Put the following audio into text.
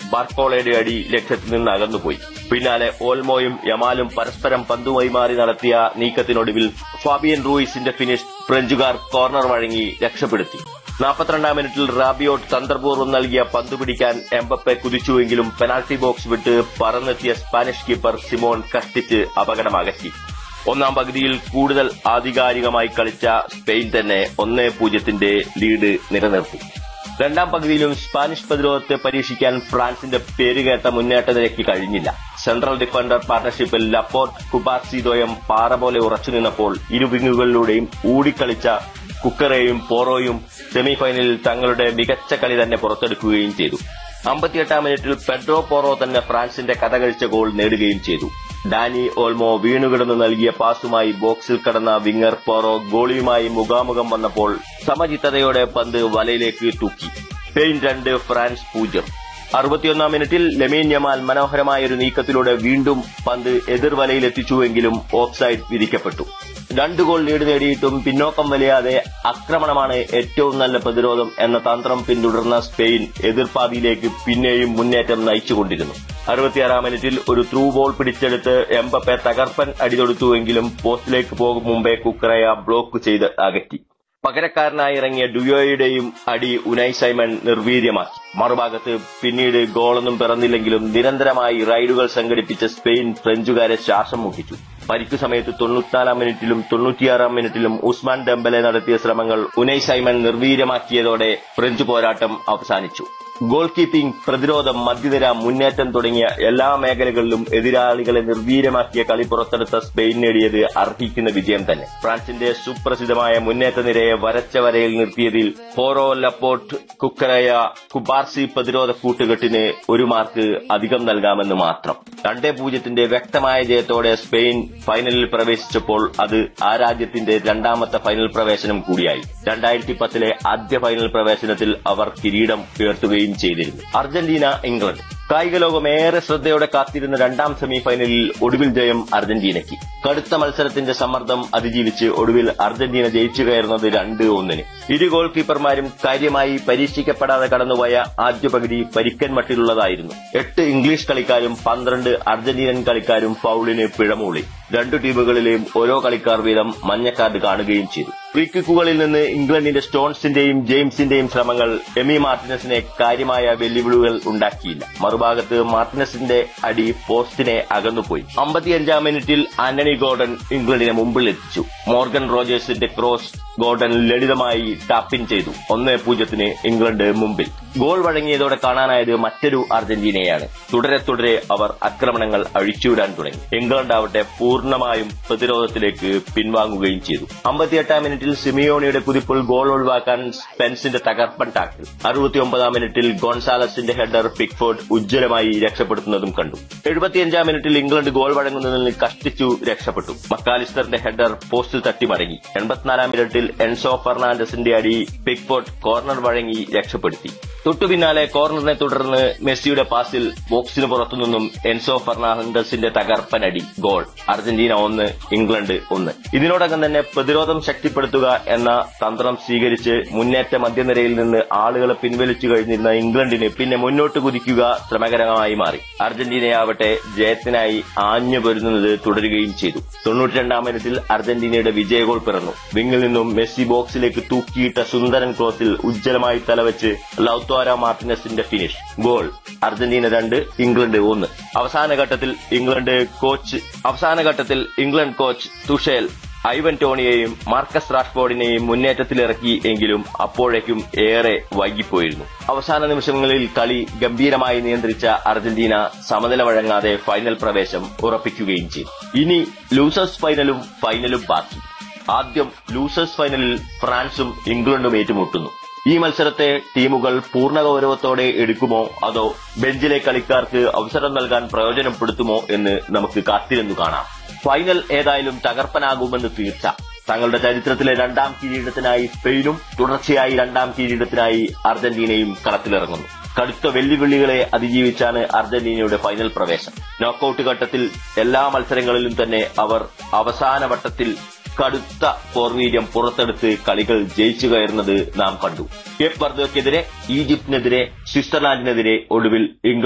ബാർക്കോളയുടെ അടി ലക്ഷ്യത്തിൽ നിന്ന് അകന്നുപോയി പിന്നാലെ ഓൽമോയും യമാലും പരസ്പരം പന്തുമായി മാറി നടത്തിയ നീക്കത്തിനൊടുവിൽ ഫാബിയൻ റൂയിസിന്റെ ഫിനിഷ് ഫ്രഞ്ചുകാർ കോർണർ വഴങ്ങി രക്ഷപ്പെടുത്തി നാൽപ്പത്തിരണ്ടാം മിനിറ്റിൽ റാബിയോട്ട് തന്ത്രപൂർവ്വം നൽകിയ പന്ത് പിടിക്കാൻ എംബപ്പെ കുതിച്ചുവെങ്കിലും പെനാൽറ്റി ബോക്സ് വിട്ട് പറന്നെത്തിയ സ്പാനിഷ് കീപ്പർ സിമോൺ കഷ്ടിച്ച് അപകടമകറ്റി ഒന്നാം പകുതിയിൽ കൂടുതൽ ആധികാരികമായി കളിച്ച സ്പെയിൻ തന്നെ ഒന്നേ പൂജ്യത്തിന്റെ ലീഡ് നിലനിർത്തി രണ്ടാം പകുതിയിലും സ്പാനിഷ് പ്രതിരോധത്തെ പരീക്ഷിക്കാൻ ഫ്രാൻസിന്റെ പേരുകേട്ട മുന്നേറ്റ നിരക്ക് കഴിഞ്ഞില്ല സെൻട്രൽ ഡിഫൻഡർ പാർട്ണർഷിപ്പിൽ ലപ്പോർട്ട് കുബാർസിദോയം പാറ പോലെ ഉറച്ചു നിന്നപ്പോൾ ഇരു വിങ്ങുകളിലൂടെയും ഊടിക്കളിച്ച കുക്കറേയും പോറോയും സെമിഫൈനലിൽ തങ്ങളുടെ മികച്ച കളി തന്നെ പുറത്തെടുക്കുകയും ചെയ്തു അമ്പത്തിയെട്ടാം മിനിറ്റിൽ പെഡ്രോ പോറോ തന്നെ ഫ്രാൻസിന്റെ കഥകളിച്ച ഗോൾ നേടുകയും ചെയ്തു ഡാനി ഓൾമോ വീണുകിടന്ന് നൽകിയ പാസുമായി ബോക്സിൽ കടന്ന വിങ്ങർ പോറോ ഗോളിയുമായി മുഖാമുഖം വന്നപ്പോൾ സമചിത്തതയോടെ പന്ത് വലയിലേക്ക് തൂക്കി സ്പെയിൻ രണ്ട് ഫ്രാൻസ് പൂജ്യം അറുപത്തിയൊന്നാം മിനിറ്റിൽ ലെമീൻ യമാൽ മനോഹരമായ ഒരു നീക്കത്തിലൂടെ വീണ്ടും പന്ത് എതിർവലയിലെത്തിച്ചുവെങ്കിലും ഓഫ്സൈഡ് വിധിക്കപ്പെട്ടു രണ്ട് ഗോൾ ലീഡ് നേടിയിട്ടും പിന്നോക്കം വലിയാതെ ആക്രമണമാണ് ഏറ്റവും നല്ല പ്രതിരോധം എന്ന തന്ത്രം പിന്തുടർന്ന സ്പെയിൻ എതിർപ്പാതിയിലേക്ക് പിന്നെയും മുന്നേറ്റം നയിച്ചുകൊണ്ടിരുന്നു അറുപത്തിയാറാം മിനിറ്റിൽ ഒരു ത്രൂ ബോൾ പിടിച്ചെടുത്ത് എംബപ്പെ തകർപ്പൻ അടിതൊടുത്തുവെങ്കിലും പോസ്റ്റിലേക്ക് പോകും മുമ്പേ കുക്കറയ ബ്ലോക്ക് ചെയ്ത് അകറ്റി പകരക്കാരനായി ഇറങ്ങിയ ഡുയോയുടെയും അടി ഉനൈ സൈമൺ നിർവീര്യമാക്കി മറുഭാഗത്ത് പിന്നീട് ഗോളൊന്നും പിറന്നില്ലെങ്കിലും നിരന്തരമായി റൈഡുകൾ സംഘടിപ്പിച്ച സ്പെയിൻ ഫ്രഞ്ചുകാരെ ശ്വാസം മുട്ടിച്ചു പരിക്കു സമയത്ത് തൊണ്ണൂറ്റിനാലാം മിനിറ്റിലും തൊണ്ണൂറ്റിയാറാം മിനിറ്റിലും ഉസ്മാൻ ഡെമ്പലെ നടത്തിയ ശ്രമങ്ങൾ ഉനൈ സൈമൺ നിർവീര്യമാക്കിയതോടെ ഫ്രഞ്ച് പോരാട്ടം അവസാനിച്ചു ഗോൾ കീപ്പിംഗ് പ്രതിരോധം മധ്യനിര മുന്നേറ്റം തുടങ്ങിയ എല്ലാ മേഖലകളിലും എതിരാളികളെ നിർവീര്യമാക്കിയ കളി പുറത്തെടുത്ത സ്പെയിൻ നേടിയത് അർഹിക്കുന്ന വിജയം തന്നെ ഫ്രാൻസിന്റെ സുപ്രസിദ്ധമായ മുന്നേറ്റ നിരയെ വരച്ച വരയിൽ നിർത്തിയതിൽ ഹോറോ ലപ്പോർട്ട് കുക്കറയ കുബാർസി പ്രതിരോധ കൂട്ടുകെട്ടിന് ഒരു മാർക്ക് അധികം നൽകാമെന്ന് മാത്രം രണ്ടേ പൂജ്യത്തിന്റെ വ്യക്തമായ ജയത്തോടെ സ്പെയിൻ ഫൈനലിൽ പ്രവേശിച്ചപ്പോൾ അത് ആ രാജ്യത്തിന്റെ രണ്ടാമത്തെ ഫൈനൽ പ്രവേശനം കൂടിയായി രണ്ടായിരത്തി പത്തിലെ ആദ്യ ഫൈനൽ പ്രവേശനത്തിൽ അവർ കിരീടം ഉയർത്തുകയും ചെയ്തിരുന്നു അർജന്റീന ഇംഗ്ലണ്ട് കായിക ലോകം ഏറെ ശ്രദ്ധയോടെ കാത്തിരുന്ന രണ്ടാം സെമി ഫൈനലിൽ ഒടുവിൽ ജയം അർജന്റീനയ്ക്ക് കടുത്ത മത്സരത്തിന്റെ സമ്മർദ്ദം അതിജീവിച്ച് ഒടുവിൽ അർജന്റീന ജയിച്ചു കയറുന്നത് രണ്ട് ഒന്നിന് ഇരു ഗോൾ കീപ്പർമാരും കാര്യമായി പരീക്ഷിക്കപ്പെടാതെ കടന്നുപോയ ആദ്യ പകുതി പരിക്കൻ മട്ടിലുള്ളതായിരുന്നു എട്ട് ഇംഗ്ലീഷ് കളിക്കാരും പന്ത്രണ്ട് അർജന്റീനൻ കളിക്കാരും ഫൌളിന് പിഴമൂളി രണ്ടു ടീമുകളിലെയും ഓരോ കളിക്കാർ വീതം മഞ്ഞക്കാർഡ് കാണുകയും ചെയ്തു ഫ്രീക്കിക്കുകളിൽ നിന്ന് ഇംഗ്ലണ്ടിന്റെ സ്റ്റോൺസിന്റെയും ജെയിംസിന്റെയും ശ്രമങ്ങൾ എമി മാർട്ടിനസിനെ കാര്യമായ വെല്ലുവിളികൾ ഉണ്ടാക്കിയില്ല മറുഭാഗത്ത് മാർട്ടിനസിന്റെ അടി പോസ്റ്റിനെ അകന്നുപോയി അമ്പത്തിയഞ്ചാം മിനിറ്റിൽ ആന്റണി ഗോർഡൻ ഇംഗ്ലണ്ടിനെ മുമ്പിൽ എത്തിച്ചു മോർഗൻ റോജേഴ്സിന്റെ ക്രോസ് ഗോർഡൻ ലളിതമായി ടാപ്പിൻ ചെയ്തു ഒന്നേ പൂജ്യത്തിന് ഇംഗ്ലണ്ട് മുമ്പിൽ ഗോൾ വഴങ്ങിയതോടെ കാണാനായത് മറ്റൊരു അർജന്റീനയാണ് തുടരെ തുടരെ അവർ ആക്രമണങ്ങൾ അഴിച്ചുവിടാൻ തുടങ്ങി ഇംഗ്ലണ്ട് ആവട്ടെ പൂർണ്ണമായും പ്രതിരോധത്തിലേക്ക് പിൻവാങ്ങുകയും ചെയ്തു അമ്പത്തിയെട്ടാം മിനിറ്റിൽ സിമിയോണിയുടെ കുതിപ്പിൽ ഗോൾ ഒഴിവാക്കാൻ സ്പെൻസിന്റെ തകർപ്പൻ ടാക്കിൾ അറുപത്തിയൊമ്പതാം മിനിറ്റിൽ ഗോൺസാലസിന്റെ ഹെഡർ പിക്ഫോർഡ് ഉജ്ജ്വലമായി രക്ഷപ്പെടുത്തുന്നതും കണ്ടു എഴുപത്തിയഞ്ചാം മിനിറ്റിൽ ഇംഗ്ലണ്ട് ഗോൾ വഴങ്ങുന്നതിൽ നിന്ന് കഷ്ടിച്ചു രക്ഷപ്പെട്ടു മക്കാലിസ്റ്ററിന്റെ ഹെഡർ പോസ്റ്റിൽ തട്ടി മടങ്ങി എൺപത്തിനാലാം മിനിറ്റിൽ എൻസോ ഫെർണാണ്ടസിന്റെ അടി പിക്ഫോർഡ് കോർണർ വഴങ്ങി രക്ഷപ്പെടുത്തി തൊട്ടുപിന്നാലെ കോർണറിനെ തുടർന്ന് മെസ്സിയുടെ പാസിൽ ബോക്സിന് പുറത്തുനിന്നും എൻസോ ഫെർണാണ്ടസിന്റെ തകർപ്പനടി ഗോൾ അർജന്റീന ഒന്ന് ഇംഗ്ലണ്ട് ഒന്ന് ഇതിനോടകം തന്നെ പ്രതിരോധം ശക്തിപ്പെടുത്തുക എന്ന തന്ത്രം സ്വീകരിച്ച് മുന്നേറ്റ മധ്യനിരയിൽ നിന്ന് ആളുകളെ പിൻവലിച്ചു കഴിഞ്ഞിരുന്ന ഇംഗ്ലണ്ടിന് പിന്നെ മുന്നോട്ട് കുതിക്കുക ശ്രമകരമായി മാറി അർജന്റീനയാവട്ടെ ജയത്തിനായി ആഞ്ഞു പൊരുന്നത് തുടരുകയും ചെയ്തു തൊണ്ണൂറ്റിരണ്ടാം മിനിറ്റിൽ അർജന്റീനയുടെ വിജയ ഗോൾ പിറന്നു വിങ്ങിൽ നിന്നും മെസ്സി ബോക്സിലേക്ക് തൂക്കിയിട്ട സുന്ദരൻ ക്രോസിൽ ഉജ്ജ്വലമായി തലവെച്ച് ലൌത്തോര മാർട്ടിനസിന്റെ ഫിനിഷ് ഗോൾ അർജന്റീന രണ്ട് ഇംഗ്ലണ്ട് ഒന്ന് അവസാന ഘട്ടത്തിൽ ഇംഗ്ലണ്ട് കോച്ച് അവസാന ഘട്ടത്തിൽ ഇംഗ്ലണ്ട് കോച്ച് തുഷേൽ ഐവൻ ടോണിയെയും മാർക്കസ് റാഷ്ഫോർഡിനെയും മുന്നേറ്റത്തിലിറക്കി എങ്കിലും അപ്പോഴേക്കും ഏറെ വൈകിപ്പോയിരുന്നു അവസാന നിമിഷങ്ങളിൽ കളി ഗംഭീരമായി നിയന്ത്രിച്ച അർജന്റീന സമനില വഴങ്ങാതെ ഫൈനൽ പ്രവേശം ഉറപ്പിക്കുകയും ചെയ്തു ഇനി ലൂസേഴ്സ് ഫൈനലും ഫൈനലും ബാക്കി ആദ്യം ലൂസേഴ്സ് ഫൈനലിൽ ഫ്രാൻസും ഇംഗ്ലണ്ടും ഏറ്റുമുട്ടുന്നു ഈ മത്സരത്തെ ടീമുകൾ പൂർണ്ണ ഗൗരവത്തോടെ എടുക്കുമോ അതോ ബെഞ്ചിലെ കളിക്കാർക്ക് അവസരം നൽകാൻ പ്രയോജനപ്പെടുത്തുമോ എന്ന് നമുക്ക് കാത്തിരുന്നു കാണാം ഫൈനൽ ഏതായാലും തകർപ്പനാകുമെന്ന് തീർച്ച തങ്ങളുടെ ചരിത്രത്തിലെ രണ്ടാം കിരീടത്തിനായി സ്പെയിനും തുടർച്ചയായി രണ്ടാം കിരീടത്തിനായി അർജന്റീനയും കളത്തിലിറങ്ങുന്നു കടുത്ത വെല്ലുവിളികളെ അതിജീവിച്ചാണ് അർജന്റീനയുടെ ഫൈനൽ പ്രവേശം നോക്കൌട്ട് ഘട്ടത്തിൽ എല്ലാ മത്സരങ്ങളിലും തന്നെ അവർ അവസാന വട്ടത്തിൽ കടുത്ത പോർവീര്യം പുറത്തെടുത്ത് കളികൾ ജയിച്ചു കയറുന്നത് നാം കണ്ടു എഫ് വർദ്ധക്കെതിരെ ഈജിപ്തിനെതിരെ സ്വിറ്റ്സർലാൻഡിനെതിരെ ഒടുവിൽ ഇംഗ്ലണ്ട്